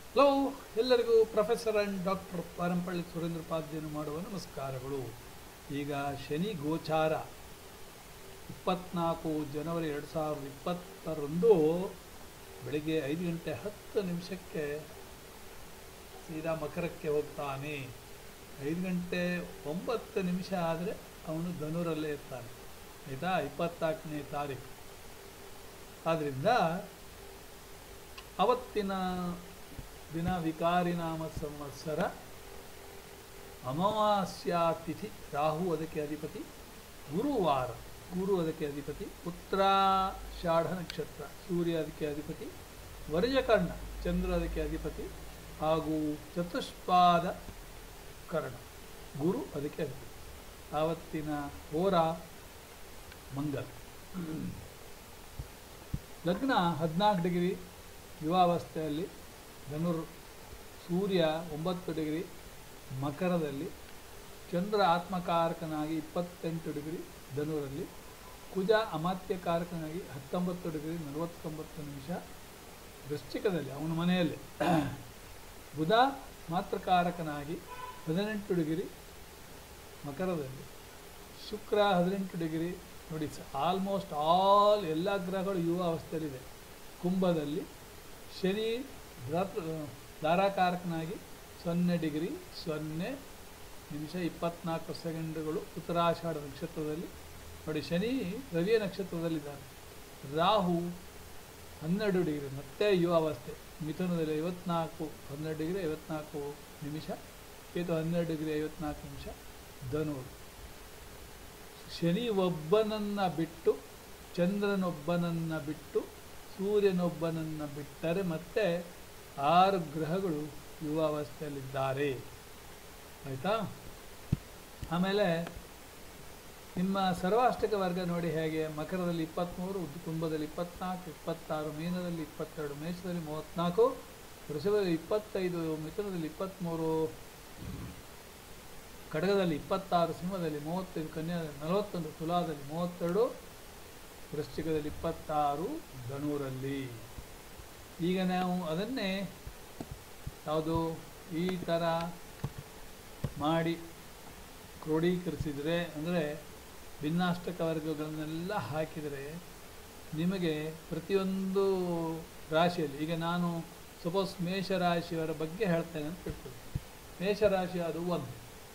hello ಎಲ್ಲರಿಗೂ professor and doctor Parampalli Surendra ಪಾದ್ಯನು ಮಾಡುವ ನಮಸ್ಕಾರಗಳು ಈಗ ಶನಿ ಗೋಚಾರ ಇಪ್ಪತ್ನಾಲ್ಕು ಜನವರಿ ಎರಡು ಸಾವಿರದ ಇಪ್ಪತ್ತರಂದು ಬೆಳಿಗ್ಗೆ ಐದು ಗಂಟೆ ಹತ್ತು ನಿಮಿಷಕ್ಕೆ ಸೀದಾ ಮಕರಕ್ಕೆ ಹೋಗ್ತಾನೆ ಐದು ಗಂಟೆ ಒಂಬತ್ತು ನಿಮಿಷ ಆದರೆ ಅವನು ಧನುರಲ್ಲೇ ಇರ್ತಾನೆ ಆಯಿತಾ ಇಪ್ಪತ್ನಾಲ್ಕನೇ ತಾರೀಕು ಆದ್ದರಿಂದ ಅವತ್ತಿನ ದಿನ ವಿಕಾರಿ ನಾಮ ಸಂವತ್ಸರ ಅಮಾವಾಸ್ಯಾ ತಿಥಿ ರಾಹು ಅದಕ್ಕೆ ಅಧಿಪತಿ ಗುರುವಾರ ಗುರು ಅದಕ್ಕೆ ಅಧಿಪತಿ ಉತ್ತರಾಷಾಢ ನಕ್ಷತ್ರ ಸೂರ್ಯ ಅದಕ್ಕೆ ಅಧಿಪತಿ ವರಜಕರ್ಣ ಚಂದ್ರ ಅದಕ್ಕೆ ಅಧಿಪತಿ ಹಾಗೂ ಚತುಷ್ಪಾದ ಕರ್ಣ ಗುರು ಅದಕ್ಕೆ ಅಧಿಪತಿ ಆವತ್ತಿನ ಹೋರ ಮಂಗಲ ಲಗ್ನ ಹದಿನಾಲ್ಕು ಡಿಗ್ರಿ ಯುವಾವಸ್ಥೆಯಲ್ಲಿ ಧನುರ್ ಸೂರ್ಯ ಒಂಬತ್ತು ಡಿಗ್ರಿ ಮಕರದಲ್ಲಿ ಚಂದ್ರ ಆತ್ಮಕಾರಕನಾಗಿ ಇಪ್ಪತ್ತೆಂಟು ಡಿಗ್ರಿ ಧನುರಲ್ಲಿ ಕುಜ ಅಮಾತ್ಯಕಾರಕನಾಗಿ ಹತ್ತೊಂಬತ್ತು ಡಿಗ್ರಿ ನಲವತ್ತೊಂಬತ್ತು ನಿಮಿಷ ವೃಶ್ಚಿಕದಲ್ಲಿ ಅವನ ಮನೆಯಲ್ಲಿ ಬುಧ ಮಾತ್ರಕಾರಕನಾಗಿ ಹದಿನೆಂಟು ಡಿಗ್ರಿ ಮಕರದಲ್ಲಿ ಶುಕ್ರ ಹದಿನೆಂಟು ಡಿಗ್ರಿ ನೋಡಿ ಆಲ್ಮೋಸ್ಟ್ ಆಲ್ ಎಲ್ಲ ಗ್ರಹಗಳು ಯುವ ಅವಸ್ಥೆಯಲ್ಲಿದೆ ಕುಂಭದಲ್ಲಿ ಶನಿ ಧಾತೃ ಧಾರಾಕಾರಕನಾಗಿ ಸೊನ್ನೆ ಡಿಗ್ರಿ ಸೊನ್ನೆ ನಿಮಿಷ ಇಪ್ಪತ್ನಾಲ್ಕು ಸೆಕೆಂಡುಗಳು ಉತ್ತರಾಷಾಢ ನಕ್ಷತ್ರದಲ್ಲಿ ನೋಡಿ ಶನಿ ರವಿಯ ನಕ್ಷತ್ರದಲ್ಲಿದ್ದಾನೆ ರಾಹು ಹನ್ನೆರಡು ಡಿಗ್ರಿ ಮತ್ತೆ ಯುವ ಅವಸ್ಥೆ ಮಿಥುನದಲ್ಲಿ ಐವತ್ನಾಲ್ಕು ಹನ್ನೆರಡು ಡಿಗ್ರಿ ಐವತ್ನಾಲ್ಕು ನಿಮಿಷ ಕೇತು ಹನ್ನೆರಡು ಡಿಗ್ರಿ ಐವತ್ನಾಲ್ಕು ನಿಮಿಷ ಧನುರು ಶನಿ ಒಬ್ಬನನ್ನು ಬಿಟ್ಟು ಚಂದ್ರನೊಬ್ಬನನ್ನು ಬಿಟ್ಟು ಸೂರ್ಯನೊಬ್ಬನನ್ನು ಬಿಟ್ಟರೆ ಮತ್ತೆ ಆರು ಗ್ರಹಗಳು ಯುವಾವಸ್ಥೆಯಲ್ಲಿದ್ದಾರೆ ಆಯಿತಾ ಆಮೇಲೆ ನಿಮ್ಮ ಸರ್ವಾಷ್ಟಕ ವರ್ಗ ನೋಡಿ ಹೇಗೆ ಮಕರದಲ್ಲಿ ಇಪ್ಪತ್ತ್ಮೂರು ಕುಂಭದಲ್ಲಿ ಇಪ್ಪತ್ನಾಲ್ಕು ಇಪ್ಪತ್ತಾರು ಮೀನದಲ್ಲಿ ಇಪ್ಪತ್ತೆರಡು ಮೇಷದಲ್ಲಿ ಮೂವತ್ತ್ನಾಲ್ಕು ವೃಷಭದಲ್ಲಿ ಇಪ್ಪತ್ತೈದು ಮಿಥುನದಲ್ಲಿ ಇಪ್ಪತ್ತ್ಮೂರು ಖಡ್ಗದಲ್ಲಿ ಇಪ್ಪತ್ತಾರು ಸಿಂಹದಲ್ಲಿ ಮೂವತ್ತೈದು ಕನ್ಯಾದಲ್ಲಿ ನಲವತ್ತೊಂದು ತುಲಾದಲ್ಲಿ ಮೂವತ್ತೆರಡು ವೃಶ್ಚಿಕದಲ್ಲಿ ಇಪ್ಪತ್ತಾರು ಧನುರಲ್ಲಿ ಈಗ ನಾವು ಅದನ್ನೇ ಯಾವುದು ಈ ಥರ ಮಾಡಿ ಕ್ರೋಢೀಕರಿಸಿದರೆ ಅಂದರೆ ಭಿನ್ನಾಷ್ಟಕ ವರ್ಗಗಳನ್ನೆಲ್ಲ ಹಾಕಿದರೆ ನಿಮಗೆ ಪ್ರತಿಯೊಂದು ರಾಶಿಯಲ್ಲಿ ಈಗ ನಾನು ಸಪೋಸ್ ಮೇಷರಾಶಿಯವರ ಬಗ್ಗೆ ಹೇಳ್ತೇನೆ ಅಂತ ಇರ್ತದೆ ಮೇಷರಾಶಿ ಅದು ಒಂದು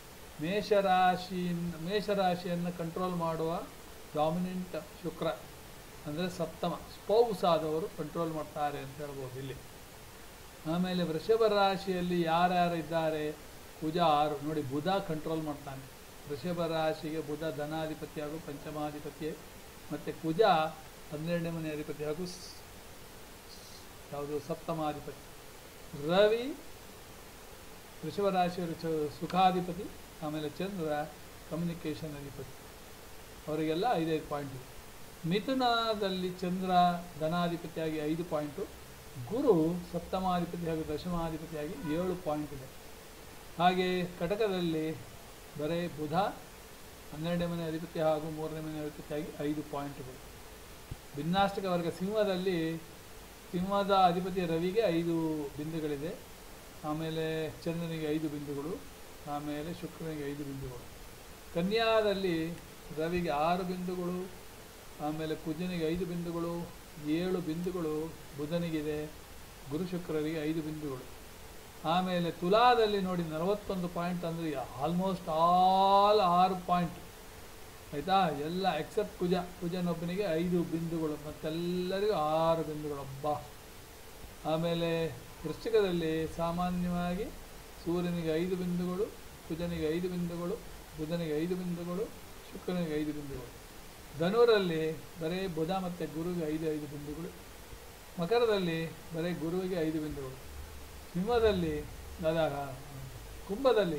ಮೇಷರಾಶಿಯಿಂದ ಮೇಷರಾಶಿಯನ್ನು ಕಂಟ್ರೋಲ್ ಮಾಡುವ ಡಾಮಿನೆಂಟ್ ಶುಕ್ರ ಅಂದರೆ ಸಪ್ತಮ ಸ್ಪೌಸ್ ಆದವರು ಕಂಟ್ರೋಲ್ ಮಾಡ್ತಾರೆ ಅಂತ ಹೇಳ್ಬೋದು ಇಲ್ಲಿ ಆಮೇಲೆ ವೃಷಭ ರಾಶಿಯಲ್ಲಿ ಯಾರ್ಯಾರು ಇದ್ದಾರೆ ಕುಜ ಆರು ನೋಡಿ ಬುಧ ಕಂಟ್ರೋಲ್ ಮಾಡ್ತಾನೆ ವೃಷಭ ರಾಶಿಗೆ ಬುಧ ಧನಾಧಿಪತಿ ಹಾಗೂ ಪಂಚಮಾಧಿಪತಿ ಮತ್ತು ಕುಜ ಹನ್ನೆರಡನೇ ಮನೆ ಅಧಿಪತಿ ಹಾಗೂ ಸ್- ಯಾವುದು ಸಪ್ತಮಾಧಿಪತಿ ರವಿ ವೃಷಭ ರಾಶಿಯವರು ಚ ಸುಖಾಧಿಪತಿ ಆಮೇಲೆ ಚಂದ್ರ ಕಮ್ಯುನಿಕೇಷನ್ ಅಧಿಪತಿ ಅವರಿಗೆಲ್ಲ ಐದೈದು ಪಾಯಿಂಟ್ ಇದೆ ಮಿಥುನದಲ್ಲಿ ಚಂದ್ರ ಧನಾಧಿಪತಿಯಾಗಿ ಐದು ಪಾಯಿಂಟು ಗುರು ಸಪ್ತಮಾಧಿಪತಿ ಹಾಗೂ ದಶಮಾಧಿಪತಿಯಾಗಿ ಏಳು ಪಾಯಿಂಟ್ ಇದೆ ಹಾಗೆ ಕಟಕದಲ್ಲಿ ಬರೇ ಬುಧ ಹನ್ನೆರಡನೇ ಮನೆ ಅಧಿಪತಿ ಹಾಗೂ ಮೂರನೇ ಮನೆ ಅಧಿಪತಿಯಾಗಿ ಐದು ಪಾಯಿಂಟ್ಗಳು ಭಿನ್ನಾಷ್ಟಕ ವರ್ಗ ಸಿಂಹದಲ್ಲಿ ಸಿಂಹದ ಅಧಿಪತಿ ರವಿಗೆ ಐದು ಬಿಂದುಗಳಿದೆ ಆಮೇಲೆ ಚಂದ್ರನಿಗೆ ಐದು ಬಿಂದುಗಳು ಆಮೇಲೆ ಶುಕ್ರನಿಗೆ ಐದು ಬಿಂದುಗಳು ಕನ್ಯಾದಲ್ಲಿ ರವಿಗೆ ಆರು ಬಿಂದುಗಳು ಆಮೇಲೆ ಕುಜನಿಗೆ ಐದು ಬಿಂದುಗಳು ಏಳು ಬಿಂದುಗಳು ಬುಧನಿಗಿದೆ ಗುರು ಶುಕ್ರರಿಗೆ ಐದು ಬಿಂದುಗಳು ಆಮೇಲೆ ತುಲಾದಲ್ಲಿ ನೋಡಿ ನಲವತ್ತೊಂದು ಪಾಯಿಂಟ್ ಅಂದರೆ ಆಲ್ಮೋಸ್ಟ್ ಆಲ್ ಆರು ಪಾಯಿಂಟ್ ಆಯಿತಾ ಎಲ್ಲ ಎಕ್ಸೆಪ್ಟ್ ಕುಜ ಕುಜನೊಬ್ಬನಿಗೆ ಐದು ಬಿಂದುಗಳು ಮತ್ತೆಲ್ಲರಿಗೂ ಆರು ಬಿಂದುಗಳು ಅಬ್ಬಾ ಆಮೇಲೆ ವೃಶ್ಚಿಕದಲ್ಲಿ ಸಾಮಾನ್ಯವಾಗಿ ಸೂರ್ಯನಿಗೆ ಐದು ಬಿಂದುಗಳು ಕುಜನಿಗೆ ಐದು ಬಿಂದುಗಳು ಬುಧನಿಗೆ ಐದು ಬಿಂದುಗಳು ಶುಕ್ರನಿಗೆ ಐದು ಬಿಂದುಗಳು ಧನುರಲ್ಲಿ ಬರೀ ಬುಧ ಮತ್ತು ಗುರುವಿಗೆ ಐದು ಐದು ಬಿಂದುಗಳು ಮಕರದಲ್ಲಿ ಬರೀ ಗುರುವಿಗೆ ಐದು ಬಿಂದುಗಳು ಸಿಂಹದಲ್ಲಿ ಅದ ಕುಂಭದಲ್ಲಿ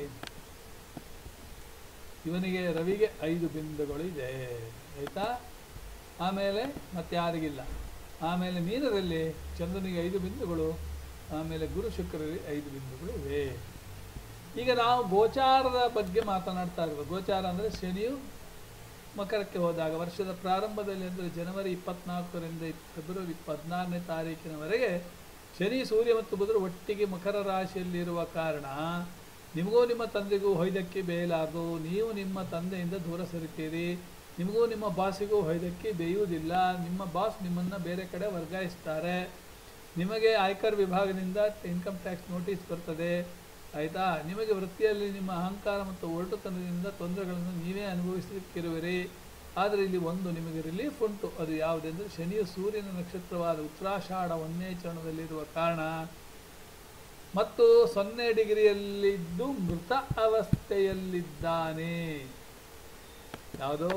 ಇವನಿಗೆ ರವಿಗೆ ಐದು ಬಿಂದುಗಳು ಇದೆ ಆಯಿತಾ ಆಮೇಲೆ ಮತ್ತೆ ಯಾರಿಗಿಲ್ಲ ಆಮೇಲೆ ಮೀನದಲ್ಲಿ ಚಂದ್ರನಿಗೆ ಐದು ಬಿಂದುಗಳು ಆಮೇಲೆ ಗುರು ಶುಕ್ರರಿಗೆ ಐದು ಬಿಂದುಗಳು ಇವೆ ಈಗ ನಾವು ಗೋಚಾರದ ಬಗ್ಗೆ ಮಾತನಾಡ್ತಾ ಇರೋದು ಗೋಚಾರ ಅಂದರೆ ಶನಿಯು ಮಕರಕ್ಕೆ ಹೋದಾಗ ವರ್ಷದ ಪ್ರಾರಂಭದಲ್ಲಿ ಅಂದರೆ ಜನವರಿ ಇಪ್ಪತ್ನಾಲ್ಕರಿಂದ ಫೆಬ್ರವರಿ ಹದಿನಾರನೇ ತಾರೀಕಿನವರೆಗೆ ಶನಿ ಸೂರ್ಯ ಮತ್ತು ಬುಧರು ಒಟ್ಟಿಗೆ ಮಕರ ರಾಶಿಯಲ್ಲಿರುವ ಕಾರಣ ನಿಮಗೂ ನಿಮ್ಮ ತಂದೆಗೂ ಹೊಯ್ದಕ್ಕೆ ಬೇಯಲಾರದು ನೀವು ನಿಮ್ಮ ತಂದೆಯಿಂದ ದೂರ ಸರಿತೀರಿ ನಿಮಗೂ ನಿಮ್ಮ ಬಾಸಿಗೂ ಹೊಯ್ದಕ್ಕೆ ಬೇಯುವುದಿಲ್ಲ ನಿಮ್ಮ ಬಾಸ್ ನಿಮ್ಮನ್ನು ಬೇರೆ ಕಡೆ ವರ್ಗಾಯಿಸ್ತಾರೆ ನಿಮಗೆ ಆಯ್ಕರ್ ವಿಭಾಗದಿಂದ ಇನ್ಕಮ್ ಟ್ಯಾಕ್ಸ್ ನೋಟಿಸ್ ಬರ್ತದೆ ಆಯಿತಾ ನಿಮಗೆ ವೃತ್ತಿಯಲ್ಲಿ ನಿಮ್ಮ ಅಹಂಕಾರ ಮತ್ತು ಒರಟುತನದಿಂದ ತೊಂದರೆಗಳನ್ನು ನೀವೇ ಅನುಭವಿಸಲಿಕ್ಕಿರುವಿರಿ ಆದರೆ ಇಲ್ಲಿ ಒಂದು ನಿಮಗೆ ರಿಲೀಫ್ ಉಂಟು ಅದು ಯಾವುದೆಂದರೆ ಶನಿಯು ಸೂರ್ಯನ ನಕ್ಷತ್ರವಾದ ಉತ್ತರಾಷಾಢ ಒಂದನೇ ಚರಣದಲ್ಲಿರುವ ಕಾರಣ ಮತ್ತು ಸೊನ್ನೆ ಡಿಗ್ರಿಯಲ್ಲಿದ್ದು ಮೃತ ಅವಸ್ಥೆಯಲ್ಲಿದ್ದಾನೆ ಯಾವುದೋ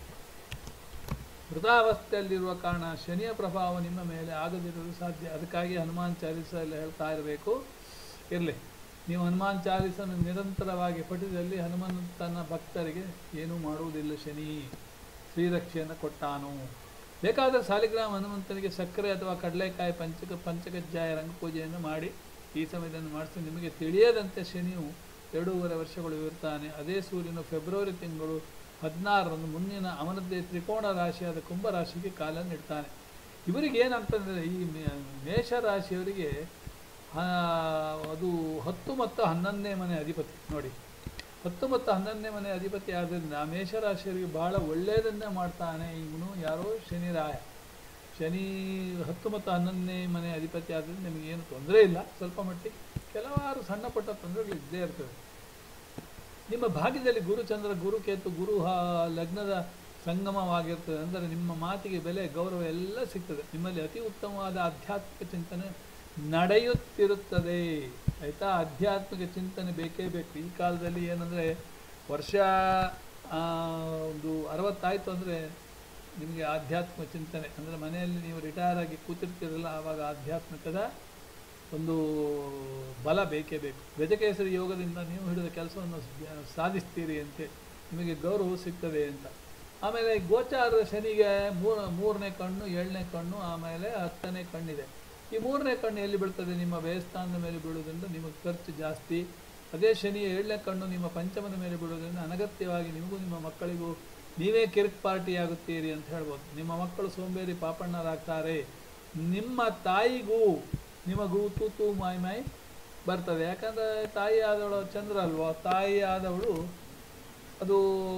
ಮೃತಾವಸ್ಥೆಯಲ್ಲಿರುವ ಕಾರಣ ಶನಿಯ ಪ್ರಭಾವ ನಿಮ್ಮ ಮೇಲೆ ಆಗದಿರಲು ಸಾಧ್ಯ ಅದಕ್ಕಾಗಿ ಹನುಮಾನ್ ಚಾಲೀಸ ಎಲ್ಲ ಹೇಳ್ತಾ ಇರಬೇಕು ಇರಲಿ ನೀವು ಹನುಮಾನ್ ಚಾಲೀಸನ್ನು ನಿರಂತರವಾಗಿ ಪಠಿದಲ್ಲಿ ಹನುಮಂತನ ಭಕ್ತರಿಗೆ ಏನೂ ಮಾಡುವುದಿಲ್ಲ ಶನಿ ಶ್ರೀರಕ್ಷೆಯನ್ನು ಕೊಟ್ಟಾನು ಬೇಕಾದರೆ ಸಾಲಿಗ್ರಾಮ ಹನುಮಂತನಿಗೆ ಸಕ್ಕರೆ ಅಥವಾ ಕಡಲೆಕಾಯಿ ಪಂಚಕ ಪಂಚಕಜ್ಜಾಯ ರಂಗಪೂಜೆಯನ್ನು ಮಾಡಿ ಈ ಸಮಯದಲ್ಲಿ ಮಾಡಿಸಿ ನಿಮಗೆ ತಿಳಿಯದಂತೆ ಶನಿಯು ಎರಡೂವರೆ ವರ್ಷಗಳು ಇರ್ತಾನೆ ಅದೇ ಸೂರ್ಯನು ಫೆಬ್ರವರಿ ತಿಂಗಳು ಹದಿನಾರರಂದು ಮುಂದಿನ ಅವನದ್ದೇ ತ್ರಿಕೋಣ ರಾಶಿಯಾದ ಕುಂಭರಾಶಿಗೆ ಕಾಲ ನೀಡ್ತಾನೆ ಇವರಿಗೆ ಏನಾಗ್ತದೆ ಈ ಮೇ- ಮೇಷ ರಾಶಿಯವರಿಗೆ ಆ, ಅದು ಹತ್ತು ಮತ್ತು ಹನ್ನೊಂದನೇ ಮನೆ ಅಧಿಪತಿ ನೋಡಿ ಹತ್ತು ಮತ್ತು ಹನ್ನೊಂದನೇ ಮನೆ ಅಧಿಪತಿ ಆದ್ದರಿಂದ ಮೇಷರಾಶಿಯವರಿಗೆ ಬಹಳ ಒಳ್ಳೆಯದನ್ನೇ ಮಾಡ್ತಾನೆ ಇವನು ಯಾರೋ ಶನಿರಾಯ ಶನಿ ಹತ್ತು ಮತ್ತು ಹನ್ನೊಂದನೇ ಮನೆ ಅಧಿಪತಿ ಆದ್ದರಿಂದ ನಿಮಗೇನು ತೊಂದರೆ ಇಲ್ಲ ಸ್ವಲ್ಪ ಮಟ್ಟಿಗೆ ಕೆಲವಾರು ಸಣ್ಣ ಪುಟ್ಟ ತೊಂದರೆಗಳು ಇದ್ದೇ ಇರ್ತವೆ ನಿಮ್ಮ ಭಾಗ್ಯದಲ್ಲಿ ಗುರು ಚಂದ್ರ ಗುರು ಕೇತು ಗುರು ಹ- ಲಗ್ನದ ಸಂಗಮವಾಗಿರ್ತದೆ ಅಂದರೆ ನಿಮ್ಮ ಮಾತಿಗೆ ಬೆಲೆ ಗೌರವ ಎಲ್ಲ ಸಿಗ್ತದೆ ನಿಮ್ಮಲ್ಲಿ ಅತಿ ಉತ್ತಮವಾದ ಆಧ್ಯಾತ್ಮಿಕ ಚಿಂತನೆ ನಡೆಯುತ್ತಿರುತ್ತದೆ ಆಯಿತಾ ಆಧ್ಯಾತ್ಮಿಕ ಚಿಂತನೆ ಬೇಕೇ ಬೇಕು ಈ ಕಾಲದಲ್ಲಿ ಏನಂದರೆ ವರ್ಷ ಆ, ಒಂದು ಅರವತ್ತಾಯಿತು ಅಂದರೆ ನಿಮಗೆ ಆಧ್ಯಾತ್ಮಿಕ ಚಿಂತನೆ ಅಂದರೆ ಮನೆಯಲ್ಲಿ ನೀವು ರಿಟೈರ್ ಆಗಿ ಕೂತಿರ್ತೀರಲ್ಲ ಆವಾಗ ಆಧ್ಯಾತ್ಮಿಕದ ಒಂದು ಬಲ ಬೇಕೇ ಬೇಕು ಗಜಕೇಸರಿ ಯೋಗದಿಂದ ನೀವು ಹಿಡಿದ ಕೆಲಸವನ್ನು ಸ- ಸಾಧಿಸ್ತೀರಿ ಅಂತೆ ನಿಮಗೆ ಗೌರವ ಸಿಗ್ತದೆ ಅಂತ ಆಮೇಲೆ ಗೋಚಾರ ಶನಿಗೆ ಮೂರ ಮೂರನೇ ಕಣ್ಣು ಏಳನೇ ಕಣ್ಣು ಆಮೇಲೆ ಹತ್ತನೇ ಕಣ್ಣಿದೆ ಈ ಮೂರನೇ ಕಣ್ಣು ಎಲ್ಲಿ ಬೀಳ್ತದೆ ನಿಮ್ಮ ವ್ಯಯಸ್ಥಾನದ ಮೇಲೆ ಬೀಳುವುದರಿಂದ ನಿಮಗೆ ಖರ್ಚು ಜಾಸ್ತಿ ಅದೇ ಶನಿ ಏಳನೇ ಕಣ್ಣು ನಿಮ್ಮ ಪಂಚಮದ ಮೇಲೆ ಬೀಳುವುದರಿಂದ ಅನಗತ್ಯವಾಗಿ ನಿಮಗೂ ನಿಮ್ಮ ಮಕ್ಕಳಿಗೂ ನೀವೇ ಕಿರಿಕ್ ಪಾರ್ಟಿ ಆಗುತ್ತೀರಿ ಅಂತ ಹೇಳ್ಬೋದು ನಿಮ್ಮ ಮಕ್ಕಳು ಸೋಂಬೇರಿ ಪಾಪಣ್ಣರಾಗ್ತಾರೆ ನಿಮ್ಮ ತಾಯಿಗೂ ನಿಮಗೂ ತೂತು ಮಾಯ್ ಮಾಯ್ ಬರ್ತದೆ ಯಾಕಂದರೆ ತಾಯಿ ಆದವಳು ಚಂದ್ರ ಅಲ್ವಾ ತಾಯಿ ಆದವಳು ಅದು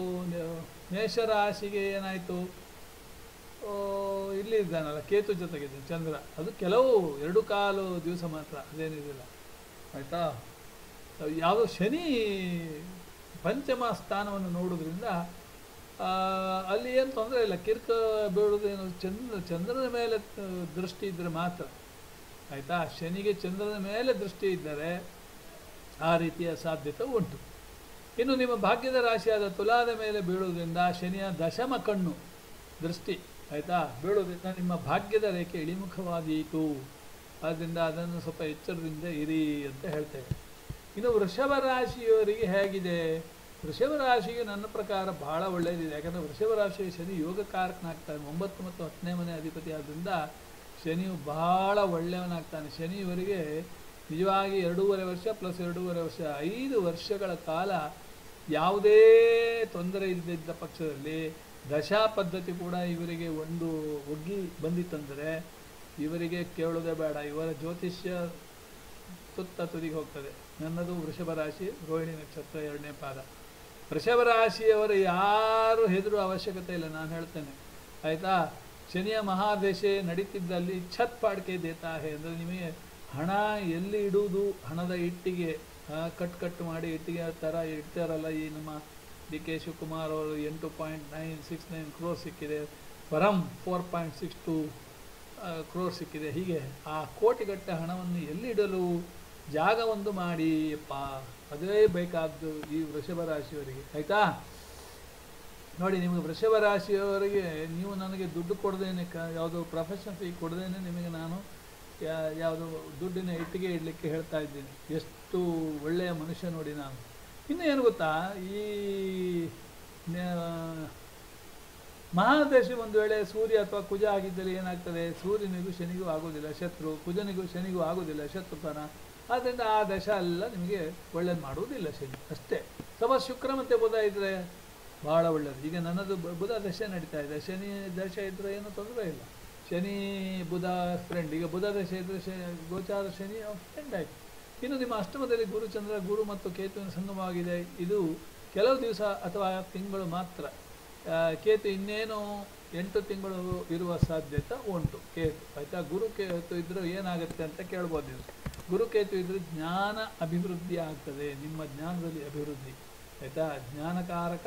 ಮೇಷರಾಶಿಗೆ ಏನಾಯಿತು ಇಲ್ಲಿ ಇದ್ದಾನಲ್ಲ ಕೇತು ಜೊತೆಗಿದೆ ಚಂದ್ರ ಅದು ಕೆಲವು ಎರಡು ಕಾಲು ದಿವಸ ಮಾತ್ರ ಅದೇನಿದಿಲ್ಲ ಆಯಿತಾ ಯಾವುದೋ ಶನಿ ಪಂಚಮ ಸ್ಥಾನವನ್ನು ನೋಡೋದ್ರಿಂದ ಆ, ಅಲ್ಲಿ ಏನು ತೊಂದರೆ ಇಲ್ಲ ಕಿರ್ಕ ಬೀಳೋದೇನು ಚಂದ್ರ ಚಂದ್ರನ ಮೇಲೆ ಆ, ದೃಷ್ಟಿ ಇದ್ದರೆ ಮಾತ್ರ ಆಯಿತಾ ಶನಿಗೆ ಚಂದ್ರನ ಮೇಲೆ ದೃಷ್ಟಿ ಇದ್ದರೆ ಆ ರೀತಿಯ ಸಾಧ್ಯತೆ ಉಂಟು ಇನ್ನು ನಿಮ್ಮ ಭಾಗ್ಯದ ರಾಶಿಯಾದ ತುಲಾದ ಮೇಲೆ ಬೀಳುವುದರಿಂದ ಶನಿಯ ದಶಮ ಕಣ್ಣು ದೃಷ್ಟಿ ಆಯಿತಾ ಬೀಳುವುದರಿಂದ ನಿಮ್ಮ ಭಾಗ್ಯದ ರೇಖೆ ಇಳಿಮುಖವಾದೀತು ಆದ್ದರಿಂದ ಅದನ್ನು ಸ್ವಲ್ಪ ಎಚ್ಚರದಿಂದ ಇರಿ ಅಂತ ಹೇಳ್ತೇವೆ ಇನ್ನು ವೃಷಭ ರಾಶಿಯವರಿಗೆ ಹೇಗಿದೆ ವೃಷಭ ರಾಶಿಗೆ ನನ್ನ ಪ್ರಕಾರ ಬಹಳ ಒಳ್ಳೆಯದಿದೆ ಯಾಕಂದರೆ ವೃಷಭ ರಾಶಿಯ ಶನಿ ಯೋಗಕಾರಕನಾಗ್ತಾನೆ ಒಂಬತ್ತು ಮತ್ತು ಹತ್ತನೇ ಮನೆ ಅಧಿಪತಿ ಆದ್ದರಿಂದ ಶನಿಯು ಬಹಳ ಒಳ್ಳೆಯವನಾಗ್ತಾನೆ ಶನಿ ಇವರಿಗೆ ನಿಜವಾಗಿ ಎರಡೂವರೆ ವರ್ಷ ಪ್ಲಸ್ ಎರಡೂವರೆ ವರ್ಷ ಐದು ವರ್ಷಗಳ ಕಾಲ ಯಾವುದೇ ತೊಂದರೆ ಇಲ್ಲದಿದ್ದ ಪಕ್ಷದಲ್ಲಿ ದಶಾ ಪದ್ಧತಿ ಕೂಡ ಇವರಿಗೆ ಒಂದು ಒಗ್ಗಿ ಬಂದಿತ್ತಂದರೆ ಇವರಿಗೆ ಕೇಳೋದೇ ಬೇಡ ಇವರ ಜ್ಯೋತಿಷ್ಯ ತುತ್ತ ತುದಿಗೆ ಹೋಗ್ತದೆ ನನ್ನದು ವೃಷಭ ರಾಶಿ ರೋಹಿಣಿ ನಕ್ಷತ್ರ ಎರಡನೇ ಪಾದ ವೃಷಭ ರಾಶಿಯವರು ಯಾರು ಹೆದರು ಅವಶ್ಯಕತೆ ಇಲ್ಲ ನಾನು ಹೇಳ್ತೇನೆ ಆಯಿತಾ ಶನಿಯ ಮಹಾದಶೆ ನಡೀತಿದ್ದಲ್ಲಿ ಛತ್ ಪಾಡ್ಕೆ ದೇತಾ ಹೇ ಅಂದರೆ ನಿಮಗೆ ಹಣ ಎಲ್ಲಿ ಇಡುವುದು ಹಣದ ಇಟ್ಟಿಗೆ ಆ, ಕಟ್ ಕಟ್ ಮಾಡಿ ಇಟ್ಟಿಗೆ ಥರ ಇಡ್ತಾರಲ್ಲ ಈ ನಮ್ಮ ಡಿ ಕೆ ಶಿವಕುಮಾರ್ ಅವರು ಎಂಟು point nine six nine crore ಸಿಕ್ಕಿದೆ Param four point six two crore ಸಿಕ್ಕಿದೆ ಹೀಗೆ ಆ ಕೋಟಿಗಟ್ಟೆ ಹಣವನ್ನು ಎಲ್ಲಿಡಲು ಜಾಗ ಒಂದು ಮಾಡಿ ಅಪ್ಪ ಅದೇ ಬೇಕಾದ್ದು ಈ ವೃಷಭ ರಾಶಿಯವರಿಗೆ ಆಯಿತಾ ನೋಡಿ ನಿಮಗೆ ವೃಷಭ ರಾಶಿಯವರಿಗೆ ನೀವು ನನಗೆ ದುಡ್ಡು ಕೊಡದೇನೆ ಕ ಯಾವುದೋ ಪ್ರೊಫೆಷನ್ ಫೀ ಕೊಡದೇನೆ ನಿಮಗೆ ನಾನು ಯಾ- ಯಾವುದು ದುಡ್ಡಿನ ಇಟ್ಟಿಗೆ ಇಡಲಿಕ್ಕೆ ಹೇಳ್ತಾ ಇದ್ದೀನಿ ಎಷ್ಟು ಒಳ್ಳೆಯ ಮನುಷ್ಯ ನೋಡಿ ನಾನು ಇನ್ನು ಏನು ಗೊತ್ತಾ ಈ ನ- ಮಹಾದಶ ಒಂದು ವೇಳೆ ಸೂರ್ಯ ಅಥವಾ ಕುಜ ಆಗಿದ್ದಲ್ಲಿ ಏನಾಗ್ತದೆ ಸೂರ್ಯನಿಗೂ ಶನಿಗೂ ಆಗೋದಿಲ್ಲ ಶತ್ರು ಕುಜನಿಗೂ ಶನಿಗೂ ಆಗೋದಿಲ್ಲ ಶತ್ರುತನ ಆದ್ದರಿಂದ ಆ ದಶ ಎಲ್ಲ ನಿಮಗೆ ಒಳ್ಳೇದು ಮಾಡುವುದಿಲ್ಲ ಶನಿ ಅಷ್ಟೇ ಸಮ ಶುಕ್ರ ಮತ್ತು ಬುಧ ಇದ್ದರೆ ಭಾಳ ಒಳ್ಳೆಯದು ಈಗ ನನ್ನದು ಬ- ಬುಧ ದಶೆ ನಡೀತಾ ಇದೆ ಶನಿ ದಶ ಇದ್ದರೆ ಏನೂ ತೊಂದರೆ ಇಲ್ಲ ಶನಿ ಬುಧ ಫ್ರೆಂಡ್ ಈಗ ಬುಧ ದಶೆ ಇದ್ರೆ ಶ ಗೋಚಾರ ಶನಿ ಫ್ರೆಂಡ್ ಆಯ್ತು ಇನ್ನು ನಿಮ್ಮ ಅಷ್ಟಮದಲ್ಲಿ ಗುರು ಚಂದ್ರ ಗುರು ಮತ್ತು ಕೇತುವಿನ ಸಂಗಮವಾಗಿದೆ ಇದು ಕೆಲವು ದಿವಸ ಅಥವಾ ತಿಂಗಳು ಮಾತ್ರ ಆ, ಕೇತು ಇನ್ನೇನು ಎಂಟು ತಿಂಗಳು ಇರುವ ಸಾಧ್ಯತೆ ಉಂಟು ಕೇತು ಆಯಿತಾ ಗುರು ಕೇತು ಇದ್ರೂ ಏನಾಗುತ್ತೆ ಅಂತ ಕೇಳ್ಬೋದು ನೀವು ಗುರು ಕೇತು ಇದ್ರೆ ಜ್ಞಾನ ಅಭಿವೃದ್ಧಿ ಆಗ್ತದೆ ನಿಮ್ಮ ಜ್ಞಾನದಲ್ಲಿ ಅಭಿವೃದ್ಧಿ ಆಯಿತಾ ಜ್ಞಾನಕಾರಕ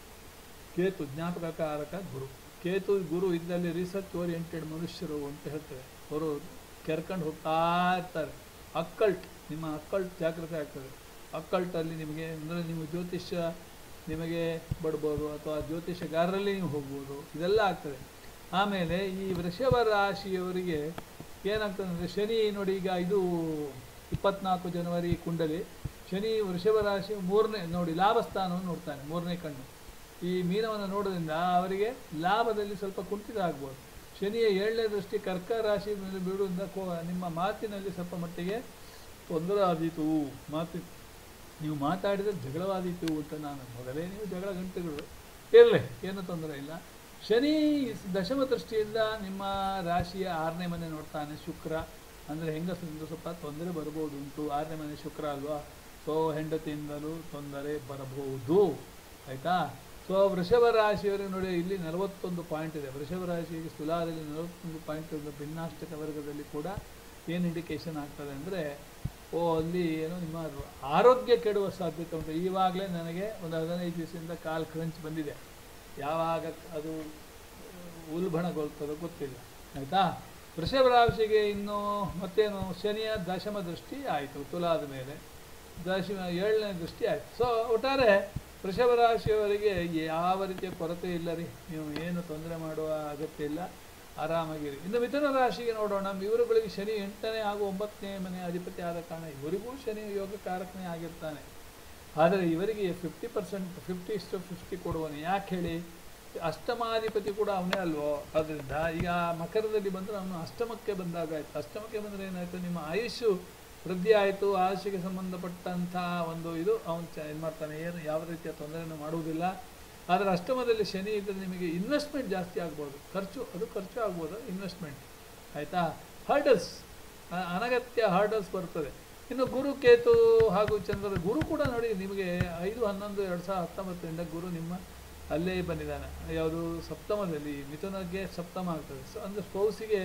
ಕೇತು ಜ್ಞಾಪಕಕಾರಕ ಗುರು ಕೇತು ಗುರು ಇದರಲ್ಲಿ ರಿಸರ್ಚ್ ಓರಿಯೆಂಟೆಡ್ ಮನುಷ್ಯರು ಅಂತ ಹೇಳ್ತಾರೆ ಅವರು ಕೆರ್ಕೊಂಡು ಹೋಗ್ತಾ ಇರ್ತಾರೆ ಅಕ್ಕಲ್ಟ್ ನಿಮ್ಮ ಅಕ್ಕಲ್ಟ್ ಜಾಗೃತಿ ಆಗ್ತದೆ ಅಕ್ಕಲ್ಟಲ್ಲಿ ನಿಮಗೆ ಅಂದರೆ ನೀವು ಜ್ಯೋತಿಷ್ಯ ನಿಮಗೆ ಬಡ್ಬೋದು ಅಥವಾ ಜ್ಯೋತಿಷ್ಯಗಾರರಲ್ಲಿ ನೀವು ಹೋಗ್ಬೋದು ಇದೆಲ್ಲ ಆಗ್ತದೆ ಆಮೇಲೆ ಈ ವೃಷಭ ರಾಶಿಯವರಿಗೆ ಏನಾಗ್ತದೆ ಅಂದರೆ ಶನಿ ನೋಡಿ ಈಗ ಇದು ಇಪ್ಪತ್ನಾಲ್ಕು ಜನವರಿ ಕುಂಡಲಿ ಶನಿ ವೃಷಭ ರಾಶಿ ಮೂರನೇ ನೋಡಿ ಲಾಭಸ್ಥಾನವನ್ನು ನೋಡ್ತಾನೆ ಮೂರನೇ ಕಣ್ಣು ಈ ಮೀನವನ್ನು ನೋಡೋದ್ರಿಂದ ಅವರಿಗೆ ಲಾಭದಲ್ಲಿ ಸ್ವಲ್ಪ ಕುಂಠಿತ ಆಗ್ಬೋದು ಶನಿಯ ಏಳನೇ ದೃಷ್ಟಿ ಕರ್ಕ ರಾಶಿ ಮೇಲೆ ಬೀಳುವುದರಿಂದ ಕೋ ನಿಮ್ಮ ಮಾತಿನಲ್ಲಿ ಸ್ವಲ್ಪ ಮಟ್ಟಿಗೆ ತೊಂದರೆ ಆದೀತು ಮಾತು ನೀವು ಮಾತಾಡಿದರೆ ಜಗಳವಾದೀತು ಅಂತ ನಾನು ಮೊದಲೇ ನೀವು ಜಗಳ ಗಂಟೆಗಳು ಇರಲಿ ಏನು ತೊಂದರೆ ಇಲ್ಲ ಶನಿ ದಶಮ ದೃಷ್ಟಿಯಿಂದ ನಿಮ್ಮ ರಾಶಿಯ ಆರನೇ ಮನೆ ನೋಡ್ತಾನೆ ಶುಕ್ರ ಅಂದರೆ ಹೆಂಗಸರಿಂದ ಸ್ವಲ್ಪ ತೊಂದರೆ ಬರ್ಬೋದು ಉಂಟು ಆರನೇ ಮನೆ ಶುಕ್ರ ಅಲ್ವಾ ಸೊ ಹೆಂಡತಿಯಿಂದಲೂ ತೊಂದರೆ ಬರಬಹುದು ಆಯಿತಾ ಸೊ ವೃಷಭ ರಾಶಿಯವರಿಗೆ ನೋಡಿ ಇಲ್ಲಿ ನಲವತ್ತೊಂದು ಪಾಯಿಂಟ್ ಇದೆ ವೃಷಭ ರಾಶಿಗೆ ತುಲಾದಲ್ಲಿ ನಲವತ್ತೊಂದು ಪಾಯಿಂಟ್ ಇದೆ ಭಿನ್ನಾಷ್ಟಕ ವರ್ಗದಲ್ಲಿ ಕೂಡ ಏನು ಇಂಡಿಕೇಶನ್ ಆಗ್ತದೆ ಅಂದರೆ ಓ ಅಲ್ಲಿ ಏನೋ ನಿಮ್ಮ ಆರೋಗ್ಯ ಕೆಡುವ ಸಾಧ್ಯತೆ ಉಂಟು ಈವಾಗಲೇ ನನಗೆ ಒಂದು ಹದಿನೈದು ದಿವಸದಿಂದ ಕಾಲು ಕ್ರಂಚ್ ಬಂದಿದೆ ಯಾವಾಗ ಅದು ಉಲ್ಬಣಗೊಳ್ತದೋ ಗೊತ್ತಿಲ್ಲ ಆಯಿತಾ ವೃಷಭ ರಾಶಿಗೆ ಇನ್ನು ಮತ್ತೇನು ಶನಿಯ ದಶಮ ದೃಷ್ಟಿ ಆಯಿತು ತುಲಾದ ಮೇಲೆ ದಶಮ ಏಳನೇ ದೃಷ್ಟಿ ಆಯಿತು ಸೊ ಒಟ್ಟಾರೆ ವೃಷಭ ರಾಶಿಯವರಿಗೆ ಯಾವ ರೀತಿಯ ಕೊರತೆ ಇಲ್ಲ ರೀ ನೀವು ಏನು ತೊಂದರೆ ಮಾಡುವ ಅಗತ್ಯ ಇಲ್ಲ ಆರಾಮಾಗಿರಿ ಇನ್ನು ಮಿಥುನ ರಾಶಿಗೆ ನೋಡೋಣ ಇವರುಗಳಿಗೆ ಶನಿ ಎಂಟನೇ ಹಾಗೂ ಒಂಬತ್ತನೇ ಮನೆ ಅಧಿಪತಿ ಆದ ಕಾರಣ ಇವರಿಗೂ ಶನಿ ಯೋಗಕಾರಕನೇ ಆಗಿರ್ತಾನೆ ಆದರೆ ಇವರಿಗೆ ಫಿಫ್ಟಿ ಪರ್ಸೆಂಟ್ ಫಿಫ್ಟಿ ಇಷ್ಟು ಫಿಫ್ಟಿ ಕೊಡುವನು ಯಾಕೆ ಹೇಳಿ ಅಷ್ಟಮಾಧಿಪತಿ ಕೂಡ ಅವನೇ ಅಲ್ವೋ ಅದರಿಂದ ಈಗ ಮಕರದಲ್ಲಿ ಬಂದರೆ ಅವನು ಅಷ್ಟಮಕ್ಕೆ ಬಂದಾಗ ಆಯ್ತು ಅಷ್ಟಮಕ್ಕೆ ಬಂದರೆ ಏನಾಯಿತು ನಿಮ್ಮ ಆಯುಷು ವೃದ್ಧಿ ಆಯಿತು ಆಯುಷಿಗೆ ಸಂಬಂಧಪಟ್ಟಂಥ ಒಂದು ಇದು ಅವನು ಚ ಇದು ಮಾಡ್ತಾನೆ ಏನು ಯಾವ ರೀತಿಯ ತೊಂದರೆಯನ್ನು ಮಾಡುವುದಿಲ್ಲ ಆದರೆ ಅಷ್ಟಮದಲ್ಲಿ ಶನಿ ಇದ್ದರೆ ನಿಮಗೆ ಇನ್ವೆಸ್ಟ್ಮೆಂಟ್ ಜಾಸ್ತಿ ಆಗ್ಬೋದು ಖರ್ಚು ಅದು ಖರ್ಚು ಆಗ್ಬೋದು ಇನ್ವೆಸ್ಟ್ಮೆಂಟ್ ಆಯಿತಾ ಹರ್ಡಲ್ಸ್ ಅನಗತ್ಯ ಹರ್ಡಲ್ಸ್ ಬರ್ತದೆ ಇನ್ನು ಗುರು ಕೇತು ಹಾಗೂ ಚಂದ್ರ ಗುರು ಕೂಡ ನೋಡಿ ನಿಮಗೆ ಐದು ಹನ್ನೊಂದು ಎರಡು ಸಾವಿರದ ಹತ್ತೊಂಬತ್ತರಿಂದ ಗುರು ನಿಮ್ಮ ಅಲ್ಲೇ ಬಂದಿದ್ದಾನೆ ಯಾವುದು ಸಪ್ತಮದಲ್ಲಿ ಮಿಥುನಕ್ಕೆ ಸಪ್ತಮ ಆಗ್ತದೆ ಸೊ ಅಂದರೆ ಸ್ಪೌಸಿಗೆ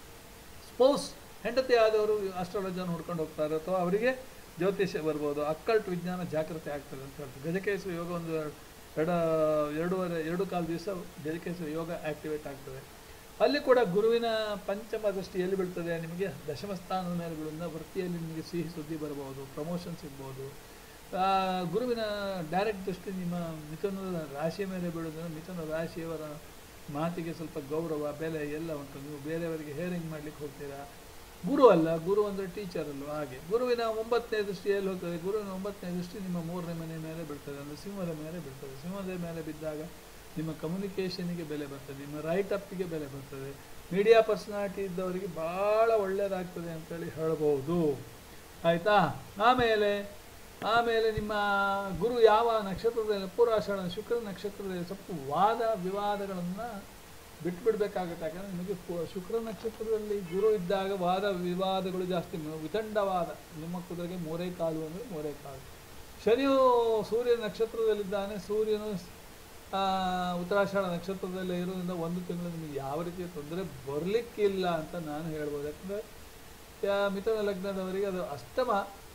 ಸ್ಪೌಸ್ ಹೆಂಡತಿ ಆದವರು ಅಸ್ಟ್ರಾಲಜನ್ ಹುಡ್ಕೊಂಡು ಹೋಗ್ತಾರೆ ಅಥವಾ ಅವರಿಗೆ ಜ್ಯೋತಿಷ್ಯ ಬರ್ಬೋದು ಅಕ್ಕಲ್ಟ್ ವಿಜ್ಞಾನ ಜಾಗೃತಿ ಆಗ್ತದೆ ಅಂತ ಹೇಳ್ತಾರೆ ಗಜಕೇಸು ಯೋಗ ಒಂದು ಎಡ ಎರಡೂವರೆ ಎರಡು ಕಾಲು ದಿವಸ ಗಜಕೇಸು ಯೋಗ ಆ್ಯಕ್ಟಿವೇಟ್ ಆಗ್ತದೆ ಅಲ್ಲಿ ಕೂಡ ಗುರುವಿನ ಪಂಚಮ ದೃಷ್ಟಿ ಎಲ್ಲಿ ಬೀಳ್ತದೆ ನಿಮಗೆ ದಶಮ ಸ್ಥಾನದ ಮೇಲೆ ಬೀಳುವುದರಿಂದ ವೃತ್ತಿಯಲ್ಲಿ ನಿಮಗೆ ಸಿಹಿ ಸುದ್ದಿ ಬರ್ಬೋದು ಪ್ರಮೋಷನ್ ಸಿಗ್ಬೋದು ಆ, ಗುರುವಿನ ಡೈರೆಕ್ಟ್ ದೃಷ್ಟಿ ನಿಮ್ಮ ಮಿಥುನದ ರಾಶಿಯ ಮೇಲೆ ಬೀಳೋದ್ರಿಂದ ಮಿಥುನ ರಾಶಿಯವರ ಮಾತಿಗೆ ಸ್ವಲ್ಪ ಗೌರವ ಬೆಲೆ ಎಲ್ಲ ಉಂಟು ನೀವು ಬೇರೆಯವರಿಗೆ ಹೇರಿಂಗ್ ಮಾಡ್ಲಿಕ್ಕೆ ಹೋಗ್ತೀರಾ ಗುರು ಅಲ್ಲ ಗುರು ಅಂದರೆ ಟೀಚರ್ ಅಲ್ವ ಹಾಗೆ ಗುರುವಿನ ಒಂಬತ್ತನೇ ದೃಷ್ಟಿ ಎಲ್ಲಿ ಹೋಗ್ತದೆ ಗುರುವಿನ ಒಂಬತ್ತನೇ ದೃಷ್ಟಿ ನಿಮ್ಮ ಮೂರನೇ ಮನೆ ಮೇಲೆ ಬೀಳ್ತದೆ ಅಂದರೆ ಸಿಂಹದ ಮೇಲೆ ಬೀಳ್ತದೆ ಸಿಂಹದ ಮೇಲೆ ಬಿದ್ದಾಗ ನಿಮ್ಮ ಕಮ್ಯುನಿಕೇಷನ್ಗೆ ಬೆಲೆ ಬರ್ತದೆ ನಿಮ್ಮ ರೈಟ್ ಅಪ್ಪಿಗೆ ಬೆಲೆ ಬರ್ತದೆ ಮೀಡಿಯಾ ಪರ್ಸನಾಲಿಟಿ ಇದ್ದವರಿಗೆ ಭಾಳ ಒಳ್ಳೆಯದಾಗ್ತದೆ ಅಂತೇಳಿ ಹೇಳ್ಬೋದು ಆಯಿತಾ ಆಮೇಲೆ ಆಮೇಲೆ ನಿಮ್ಮ ಗುರು ಯಾವ ನಕ್ಷತ್ರದಲ್ಲಿ ಪೂರ್ವಾಷಾಢ ಶುಕ್ರ ನಕ್ಷತ್ರದಲ್ಲಿ ಸ್ವಲ್ಪ ವಾದ ವಿವಾದಗಳನ್ನು ಬಿಟ್ಬಿಡ್ಬೇಕಾಗತ್ತೆ ಯಾಕಂದರೆ ನಿಮಗೆ ಪು- ಶುಕ್ರ ನಕ್ಷತ್ರದಲ್ಲಿ ಗುರು ಇದ್ದಾಗ ವಾದ ವಿವಾದಗಳು ಜಾಸ್ತಿ ಮ- ವಿತಂಡವಾದ ನಿಮ್ಮ ಕುದುರೆಗೆ ಮೂರೇ ಕಾಲು ಅಂದರೆ ಮೂರೇ ಕಾಲು ಶನಿಯು ಸೂರ್ಯ ನಕ್ಷತ್ರದಲ್ಲಿದ್ದಾನೆ ಸೂರ್ಯನು ಆ, ಉತ್ತರಾಷಾಢ ನಕ್ಷತ್ರದಲ್ಲಿ ಇರೋದ್ರಿಂದ ಒಂದು ತಿಂಗಳು ನಿಮಗೆ ಯಾವ ರೀತಿಯ ತೊಂದರೆ ಬರಲಿಕ್ಕಿಲ್ಲ ಅಂತ ನಾನು ಹೇಳ್ಬೋದು ಯಾಕಂದರೆ ಮಿಥುನ ಲಗ್ನದವರಿಗೆ ಅದು ಅಷ್ಟಮ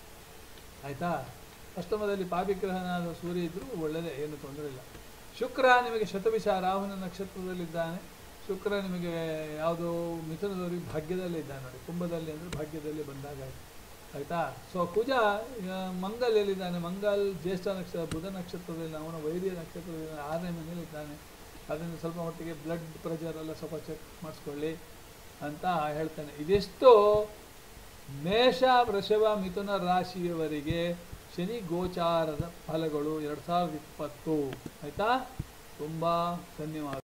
ಆಯಿತಾ ಅಷ್ಟಮದಲ್ಲಿ ಪಾಪಿಗ್ರಹನಾದ ಸೂರ್ಯ ಇದ್ದರೂ ಒಳ್ಳೆಯದೇ ಏನು ತೊಂದರೆ ಇಲ್ಲ ಶುಕ್ರ ನಿಮಗೆ ಶತವಿಷ ರಾಹುನ ನಕ್ಷತ್ರದಲ್ಲಿದ್ದಾನೆ ಶುಕ್ರ ನಿಮಗೆ ಯಾವುದು ಮಿಥುನದವರಿಗೆ ಭಾಗ್ಯದಲ್ಲೇ ಇದ್ದಾನೆ ನೋಡಿ ಕುಂಭದಲ್ಲಿ ಅಂದರೆ ಭಾಗ್ಯದಲ್ಲಿ ಬಂದಾಗ ಆಯ್ತು ಆಯಿತಾ ಸೊ ಕುಜ ಈಗ ಮಂಗಲ್ ಎಲ್ಲಿದ್ದಾನೆ ಮಂಗಲ್ ಜ್ಯೇಷ್ಠ ನಕ್ಷತ್ರ ಬುಧ ನಕ್ಷತ್ರದಲ್ಲಿ ಅವನ ವೈರ್ಯ ನಕ್ಷತ್ರದಲ್ಲಿ ಆರನೇ ಮನೇಲಿ ಇದ್ದಾನೆ ಅದರಿಂದ ಸ್ವಲ್ಪ ಮಟ್ಟಿಗೆ ಬ್ಲಡ್ ಪ್ರೆಷರ್ ಎಲ್ಲ ಸ್ವಲ್ಪ ಚೆಕ್ ಮಾಡಿಸ್ಕೊಳ್ಳಿ ಅಂತ ಹೇಳ್ತಾನೆ ಇದಿಷ್ಟು ಮೇಷ ವೃಷಭ ಮಿಥುನ ರಾಶಿಯವರಿಗೆ ಶನಿ ಗೋಚಾರದ ಫಲಗಳು ಎರಡು ಸಾವಿರದ ಇಪ್ಪತ್ತು ಆಯಿತಾ ತುಂಬ ಧನ್ಯವಾದ